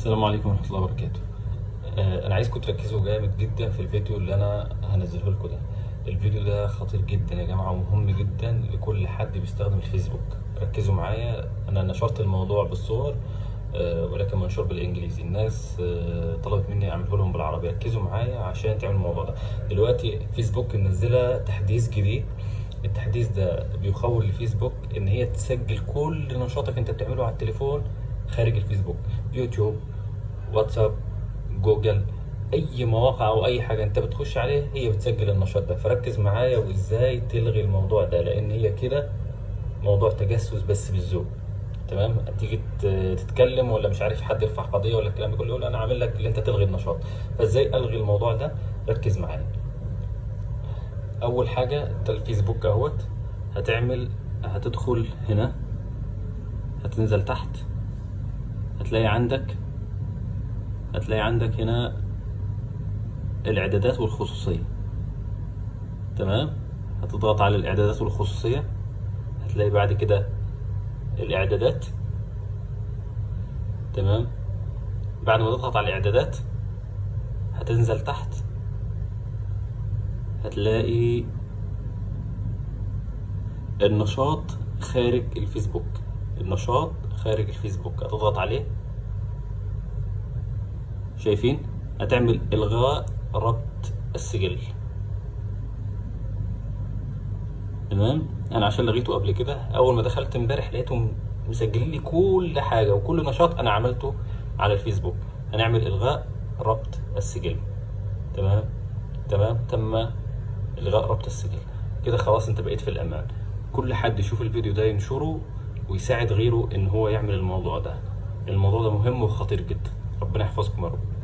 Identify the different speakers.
Speaker 1: السلام عليكم ورحمة الله وبركاته آه، أنا عايزكم تركزوا جامد جدا في الفيديو اللي أنا هنزله لكم ده الفيديو ده خطير جدا يا جماعة ومهم جدا لكل حد بيستخدم الفيسبوك ركزوا معايا أنا نشرت الموضوع بالصور آه، ولكن منشور بالإنجليزي الناس آه، طلبت مني أعمله لهم بالعربي ركزوا معايا عشان تعملوا الموضوع ده دلوقتي فيسبوك منزلة تحديث جديد التحديث ده بيخول لفيسبوك ان هي تسجل كل نشاطك انت بتعمله على التليفون خارج الفيسبوك يوتيوب واتساب جوجل اي مواقع او اي حاجه انت بتخش عليه هي بتسجل النشاط ده فركز معايا وازاي تلغي الموضوع ده لان هي كده موضوع تجسس بس بالذوق تمام تيجي ت- تتكلم ولا مش عارف حد يرفع قضيه ولا الكلام ده كله يقول انا عامل لك اللي انت تلغي النشاط فازاي الغي الموضوع ده ركز معايا اول حاجه انت الفيسبوك اهوت هتعمل هتدخل هنا هتنزل تحت هتلاقي عندك هتلاقي عندك هنا الاعدادات والخصوصيه تمام هتضغط على الاعدادات والخصوصيه هتلاقي بعد كده الاعدادات تمام بعد ما تضغط على الاعدادات هتنزل تحت هتلاقي النشاط خارج الفيسبوك النشاط خارج الفيسبوك هتضغط عليه شايفين هتعمل الغاء ربط السجل تمام انا عشان لغيته قبل كده اول ما دخلت امبارح لقيتهم مسجلين لي كل حاجه وكل نشاط انا عملته على الفيسبوك هنعمل الغاء ربط السجل تمام تمام تم الغاء ربط السجل كده خلاص انت بقيت في الامان كل حد يشوف الفيديو ده ينشره ويساعد غيره ان هو يعمل الموضوع ده الموضوع ده مهم وخطير جدا ربنا يحفظكم يا رب